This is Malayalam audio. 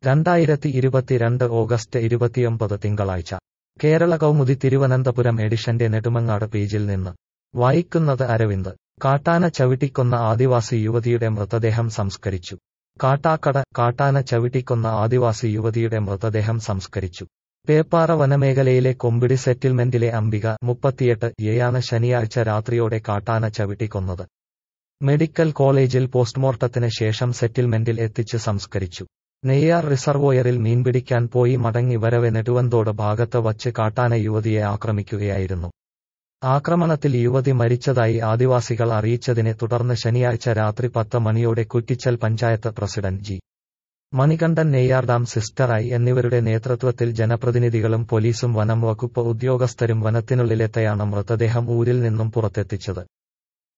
രണ്ടായിരത്തി ഇരുപത്തിരണ്ട് ഓഗസ്റ്റ് ഇരുപത്തിയൊമ്പത് തിങ്കളാഴ്ച കേരള കൗമുദി തിരുവനന്തപുരം എഡിഷന്റെ നെടുമങ്ങാട് പേജിൽ നിന്ന് വായിക്കുന്നത് അരവിന്ദ് കാട്ടാന ചവിട്ടിക്കൊന്ന ആദിവാസി യുവതിയുടെ മൃതദേഹം സംസ്കരിച്ചു കാട്ടാക്കട കാട്ടാന ചവിട്ടിക്കൊന്ന ആദിവാസി യുവതിയുടെ മൃതദേഹം സംസ്കരിച്ചു പേപ്പാറ വനമേഖലയിലെ കൊമ്പിടി സെറ്റിൽമെന്റിലെ അംബിക മുപ്പത്തിയെട്ട് യെയാണ് ശനിയാഴ്ച രാത്രിയോടെ കാട്ടാന ചവിട്ടിക്കൊന്നത് മെഡിക്കൽ കോളേജിൽ പോസ്റ്റ്മോർട്ടത്തിന് ശേഷം സെറ്റിൽമെന്റിൽ എത്തിച്ച് സംസ്കരിച്ചു നെയ്യാർ റിസർവോയറിൽ മീൻപിടിക്കാൻ പോയി മടങ്ങി വരവെ നെടുവന്തോട് ഭാഗത്ത് വച്ച് കാട്ടാന യുവതിയെ ആക്രമിക്കുകയായിരുന്നു ആക്രമണത്തിൽ യുവതി മരിച്ചതായി ആദിവാസികൾ അറിയിച്ചതിനെ തുടർന്ന് ശനിയാഴ്ച രാത്രി പത്ത് മണിയോടെ Kuttichal panchayat president G Manikandan Neyyar dam സിസ്റ്ററായി എന്നിവരുടെ നേതൃത്വത്തിൽ ജനപ്രതിനിധികളും പോലീസും വനം വകുപ്പ് ഉദ്യോഗസ്ഥരും വനത്തിനുള്ളിലെത്തയാണ് മൃതദേഹം ഊരിൽ നിന്നും പുറത്തെത്തിച്ചത്